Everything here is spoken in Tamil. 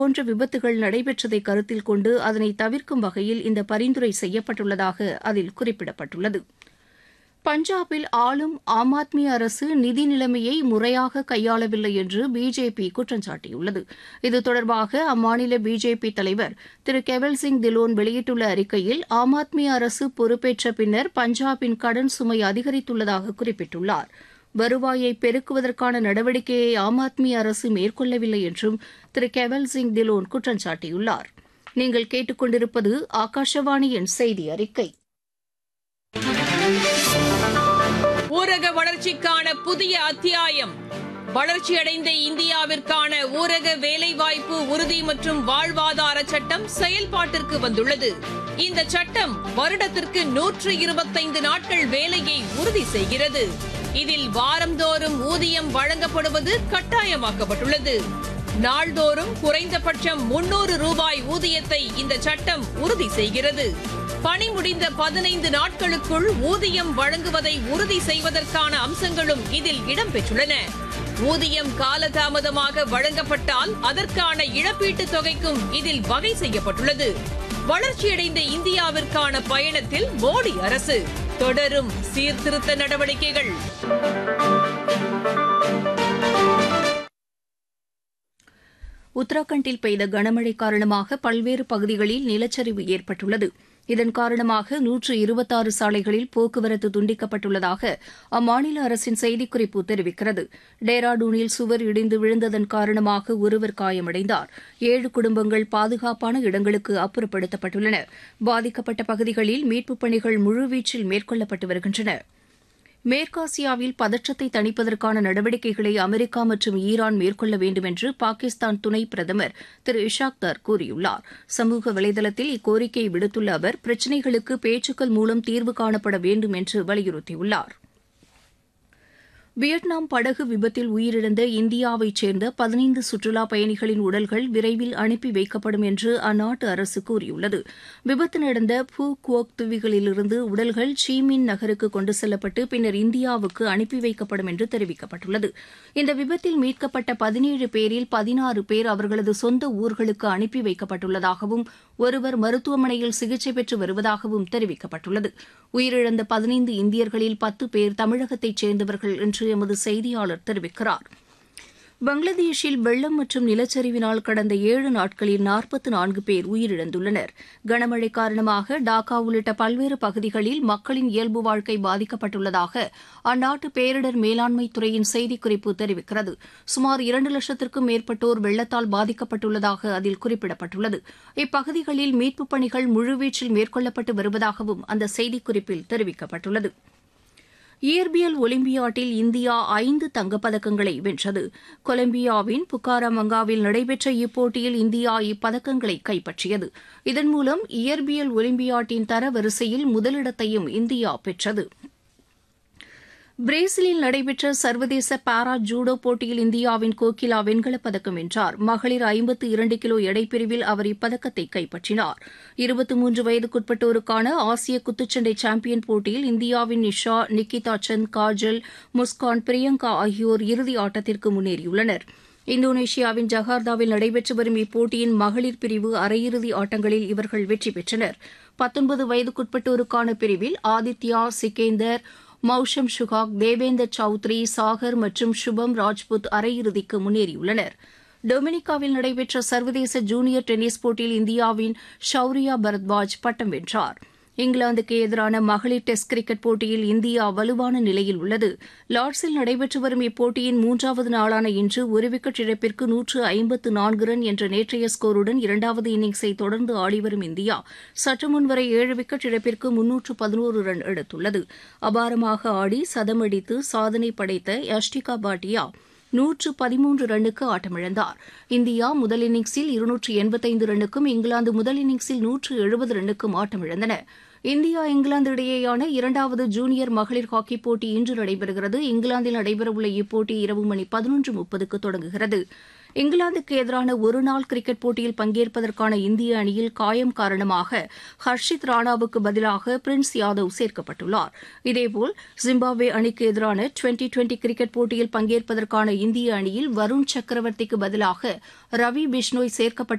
போன்ற விபத்துகள் நடைபெற்றதை கருத்தில் கொண்டு அதனை தவிர்க்கும் வகையில் இந்த பரிந்துரை செய்யப்பட்டுள்ளதாக அதில் குறிப்பிடப்பட்டுள்ளது பஞ்சாபில் ஆளும் ஆம் ஆத்மி அரசு நிதி நிலைமையை முறையாக கையாளவில்லை என்று பிஜேபி குற்றம் சாட்டியுள்ளது இது தொடர்பாக அம்மாநில பிஜேபி தலைவர் திரு கெவல் சிங் திலோன் வெளியிட்டுள்ள அறிக்கையில் ஆம் ஆத்மி அரசு பொறுப்பேற்ற பின்னர் பஞ்சாபின் கடன் சுமை அதிகரித்துள்ளதாக குறிப்பிட்டுள்ளார் வருவாயை பெருக்குவதற்கான நடவடிக்கையை ஆம் ஆத்மி அரசு மேற்கொள்ளவில்லை என்றும் திரு கெவல் சிங் திலோன் குற்றம் சாட்டியுள்ளார் நீங்கள் கேட்டுக்கொண்டிருப்பது ஆகாஷவாணியின் செய்தி அறிக்கை ஊரக வளர்ச்சிக்கான புதிய அத்தியாயம் வளர்ச்சியடைந்த இந்தியாவிற்கான ஊரக வேலைவாய்ப்பு உறுதி மற்றும் வாழ்வாதார சட்டம் செயல்பாட்டிற்கு வந்துள்ளது இந்த சட்டம் வருடத்திற்கு நூற்று இருபத்தைந்து நாட்கள் வேலையை உறுதி செய்கிறது இதில் வாரந்தோறும் ஊதியம் வழங்கப்படுவது கட்டாயமாக்கப்பட்டுள்ளது நாள்தோறும் குறைந்தபட்சம் முன்னூறு ரூபாய் ஊதியத்தை இந்த சட்டம் உறுதி செய்கிறது பணி முடிந்த பதினைந்து நாட்களுக்குள் ஊதியம் வழங்குவதை உறுதி செய்வதற்கான அம்சங்களும் இதில் இடம்பெற்றுள்ளன ஊதியம் காலதாமதமாக வழங்கப்பட்டால் அதற்கான இழப்பீட்டுத் தொகைக்கும் இதில் வகை செய்யப்பட்டுள்ளது வளர்ச்சியடைந்த இந்தியாவிற்கான பயணத்தில் மோடி அரசு தொடரும் சீர்திருத்த நடவடிக்கைகள் உத்தரகாண்டில் பெய்த கனமழை காரணமாக பல்வேறு பகுதிகளில் நிலச்சரிவு ஏற்பட்டுள்ளது இதன் காரணமாக நூற்று இருபத்தாறு சாலைகளில் போக்குவரத்து துண்டிக்கப்பட்டுள்ளதாக அம்மாநில அரசின் செய்திக்குறிப்பு தெரிவிக்கிறது டேராடூனில் சுவர் இடிந்து விழுந்ததன் காரணமாக ஒருவர் காயமடைந்தார் ஏழு குடும்பங்கள் பாதுகாப்பான இடங்களுக்கு அப்புறப்படுத்தப்பட்டுள்ளன பாதிக்கப்பட்ட பகுதிகளில் மீட்புப் பணிகள் முழுவீச்சில் மேற்கொள்ளப்பட்டு வருகின்றன மேற்காசியாவில் பதற்றத்தை தணிப்பதற்கான நடவடிக்கைகளை அமெரிக்கா மற்றும் ஈரான் மேற்கொள்ள வேண்டும் என்று பாகிஸ்தான் துணை பிரதமர் திரு இஷாக் தர் கூறியுள்ளார் சமூக வலைதளத்தில் இக்கோரிக்கையை விடுத்துள்ள அவர் பிரச்சினைகளுக்கு பேச்சுக்கள் மூலம் தீர்வு காணப்பட வேண்டும் என்று வலியுறுத்தியுள்ளார் வியட்நாம் படகு விபத்தில் உயிரிழந்த இந்தியாவைச் சேர்ந்த பதினைந்து சுற்றுலாப் பயணிகளின் உடல்கள் விரைவில் அனுப்பி வைக்கப்படும் என்று அந்நாட்டு அரசு கூறியுள்ளது விபத்து நடந்த பூ குவோக் துவிகளிலிருந்து உடல்கள் சீமின் நகருக்கு கொண்டு செல்லப்பட்டு பின்னர் இந்தியாவுக்கு அனுப்பி வைக்கப்படும் என்று தெரிவிக்கப்பட்டுள்ளது இந்த விபத்தில் மீட்கப்பட்ட பதினேழு பேரில் பதினாறு பேர் அவர்களது சொந்த ஊர்களுக்கு அனுப்பி வைக்கப்பட்டுள்ளதாகவும் ஒருவர் மருத்துவமனையில் சிகிச்சை பெற்று வருவதாகவும் தெரிவிக்கப்பட்டுள்ளது உயிரிழந்த பதினைந்து இந்தியர்களில் பத்து பேர் தமிழகத்தைச் சேர்ந்தவர்கள் என்று எமது செய்தியாளர் தெரிவிக்கிறார் பங்களாதேஷில் வெள்ளம் மற்றும் நிலச்சரிவினால் கடந்த ஏழு நாட்களில் நாற்பத்து நான்கு பேர் உயிரிழந்துள்ளனர் கனமழை காரணமாக டாக்கா உள்ளிட்ட பல்வேறு பகுதிகளில் மக்களின் இயல்பு வாழ்க்கை பாதிக்கப்பட்டுள்ளதாக அந்நாட்டு பேரிடர் மேலாண்மை துறையின் செய்திக்குறிப்பு தெரிவிக்கிறது சுமார் இரண்டு லட்சத்திற்கும் மேற்பட்டோர் வெள்ளத்தால் பாதிக்கப்பட்டுள்ளதாக அதில் குறிப்பிடப்பட்டுள்ளது இப்பகுதிகளில் மீட்புப் பணிகள் முழுவீச்சில் மேற்கொள்ளப்பட்டு வருவதாகவும் அந்த செய்திக்குறிப்பில் தெரிவிக்கப்பட்டுள்ளது இயற்பியல் ஒலிம்பியாட்டில் இந்தியா ஐந்து தங்கப்பதக்கங்களை வென்றது கொலம்பியாவின் புக்காரமங்காவில் நடைபெற்ற இப்போட்டியில் இந்தியா இப்பதக்கங்களை கைப்பற்றியது இதன் மூலம் இயற்பியல் ஒலிம்பியாட்டின் தரவரிசையில் முதலிடத்தையும் இந்தியா பெற்றது பிரேசிலில் நடைபெற்ற சர்வதேச பாரா ஜூடோ போட்டியில் இந்தியாவின் கோகிலா வெண்கலப் பதக்கம் வென்றார் மகளிர் ஐம்பத்து இரண்டு கிலோ எடைப்பிரிவில் அவர் இப்பதக்கத்தை கைப்பற்றினார் இருபத்தி மூன்று வயதுக்குட்பட்டோருக்கான ஆசிய குத்துச்சண்டை சாம்பியன் போட்டியில் இந்தியாவின் நிஷா நிக்கிதா சந்த் காஜல் முஸ்கான் பிரியங்கா ஆகியோர் இறுதி ஆட்டத்திற்கு முன்னேறியுள்ளனர் இந்தோனேஷியாவின் ஜகார்த்தாவில் நடைபெற்று வரும் இப்போட்டியின் மகளிர் பிரிவு அரையிறுதி ஆட்டங்களில் இவர்கள் வெற்றி பெற்றனர் பத்தொன்பது வயதுக்குட்பட்டோருக்கான பிரிவில் ஆதித்யா சிகேந்தர் மௌஷம் சுகாக் தேவேந்தர் சௌத்ரி சாகர் மற்றும் சுபம் ராஜ்புத் அரையிறுதிக்கு முன்னேறியுள்ளனர் டொமினிகாவில் நடைபெற்ற சர்வதேச ஜூனியர் டென்னிஸ் போட்டியில் இந்தியாவின் ஷௌரியா பரத்வாஜ் பட்டம் வென்றார் இங்கிலாந்துக்கு எதிரான மகளிர் டெஸ்ட் கிரிக்கெட் போட்டியில் இந்தியா வலுவான நிலையில் உள்ளது லார்ட்ஸில் நடைபெற்று வரும் இப்போட்டியின் மூன்றாவது நாளான இன்று ஒரு விக்கெட் இழப்பிற்கு நூற்று ஐம்பத்து நான்கு ரன் என்ற நேற்றைய ஸ்கோருடன் இரண்டாவது இன்னிங்ஸை தொடர்ந்து ஆடிவரும் இந்தியா சற்று முன்வரை ஏழு விக்கெட் இழப்பிற்கு முன்னூற்று பதினோரு ரன் எடுத்துள்ளது அபாரமாக ஆடி சதமடித்து சாதனை படைத்த யஷ்டிகா பாட்டியா நூற்று பதிமூன்று ரன்னுக்கு ஆட்டமிழந்தார் இந்தியா முதல் இன்னிங்ஸில் இருநூற்று எண்பத்தைந்து ரன்னுக்கும் இங்கிலாந்து முதல் இன்னிங்ஸில் நூற்று எழுபது ரன்னுக்கும் ஆட்டமிழந்தன இந்தியா இங்கிலாந்து இடையேயான இரண்டாவது ஜூனியர் மகளிர் ஹாக்கி போட்டி இன்று நடைபெறுகிறது இங்கிலாந்தில் நடைபெறவுள்ள இப்போட்டி இரவு மணி பதினொன்று முப்பதுக்கு தொடங்குகிறது இங்கிலாந்துக்கு எதிரான ஒருநாள் கிரிக்கெட் போட்டியில் பங்கேற்பதற்கான இந்திய அணியில் காயம் காரணமாக ஹர்ஷித் ராணாவுக்கு பதிலாக பிரின்ஸ் யாதவ் சேர்க்கப்பட்டுள்ளார் இதேபோல் ஜிம்பாப்வே அணிக்கு எதிரான டுவெண்டி டுவெண்டி கிரிக்கெட் போட்டியில் பங்கேற்பதற்கான இந்திய அணியில் வருண் சக்கரவர்த்திக்கு பதிலாக ரவி பிஷ்னோய் சேர்க்கப்பட்டு